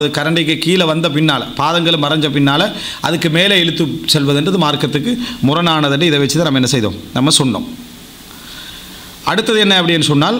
அது கரண்டிக்கு கீழே வந்த பின்னால் பாதங்கள் மறைஞ்ச பின்னால் அதுக்கு மேலே இழுத்து செல்வதுன்றது மார்க்கத்துக்கு முரணானதுன்னு இதை வச்சு தான் நம்ம என்ன செய்தோம் நம்ம சொன்னோம் அடுத்தது என்ன அப்படின்னு சொன்னால்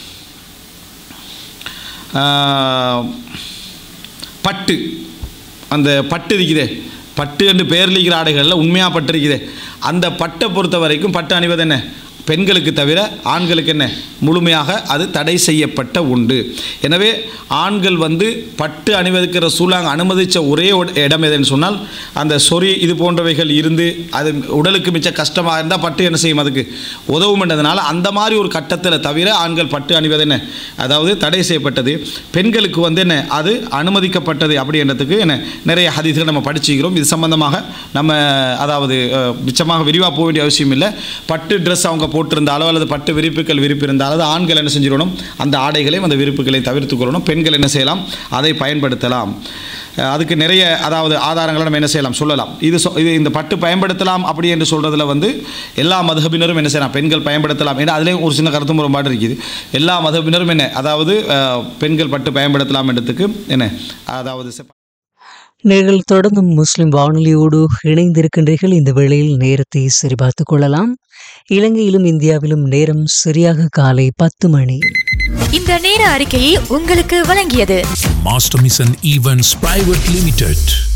ஆஹ், பட்டு அந்த பட்டு இருக்குதே பட்டு என்று பேர்லிக்கிற ஆடைகளில் உண்மையாக பட்டு இருக்குதே அந்த பட்டை பொறுத்த வரைக்கும் பட்டு அணிவது என்ன பெண்களுக்கு தவிர ஆண்களுக்கு என்ன முழுமையாக அது தடை செய்யப்பட்ட உண்டு எனவே ஆண்கள் வந்து பட்டு அணிவதற்கு ரசூலாங்க அனுமதித்த ஒரே ஒரு இடம் எதுன்னு சொன்னால் அந்த சொறி இது போன்றவைகள் இருந்து அது உடலுக்கு மிச்ச கஷ்டமாக இருந்தால் பட்டு என்ன செய்யும் அதுக்கு உதவும்ன்றதுனால அந்த மாதிரி ஒரு கட்டத்தில் தவிர ஆண்கள் பட்டு அணிவது என்ன அதாவது தடை செய்யப்பட்டது பெண்களுக்கு வந்து என்ன அது அனுமதிக்கப்பட்டது அப்படின்றதுக்கு என்ன நிறைய ஹதீஸ்கள் நம்ம படிச்சுக்கிறோம் இது சம்பந்தமாக நம்ம அதாவது அஹ், மிச்சமாக விரிவாக போக வேண்டிய அவசியம் இல்லை பட்டு ட்ரெஸ் அவங்க போட்டிருந்தாலோ அல்லது பட்டு விரிப்புகள் விரிப்பு இருந்தாலோ அது ஆண்கள் என்ன செஞ்சிடணும் அந்த ஆடைகளையும் அந்த விரிப்புகளை தவிர்த்து கொள்ளணும் பெண்கள் என்ன செய்யலாம் அதை பயன்படுத்தலாம் அஹ், அதுக்கு நிறைய அதாவது ஆதாரங்களை நம்ம என்ன செய்யலாம் சொல்லலாம் இது சொ- இது இந்த பட்டு பயன்படுத்தலாம் அப்படி என்று சொல்கிறதுல வந்து எல்லா மதபினரும் என்ன செய்யலாம் பெண்கள் பயன்படுத்தலாம் ஏன்னா அதுலேயும் ஒரு சின்ன கருத்து முரண்பாடு இருக்குது எல்லா மதபினரும் என்ன அதாவது அஹ், பெண்கள் பட்டு பயன்படுத்தலாம் என்றதுக்கு என்ன அதாவது செப்ப- நீங்கள் தொடர்ந்தும் முஸ்லிம் வானொலியோடு இணைந்திருக்கின்றீர்கள் இந்த வேளையில் நேரத்தை சரிபார்த்துக் கொள்ளலாம் இலங்கையிலும் இந்தியாவிலும் நேரம் சரியாக காலை பத்து மணி இந்த நேர அறிக்கையை உங்களுக்கு வழங்கியது Master Mission Events Private Limited.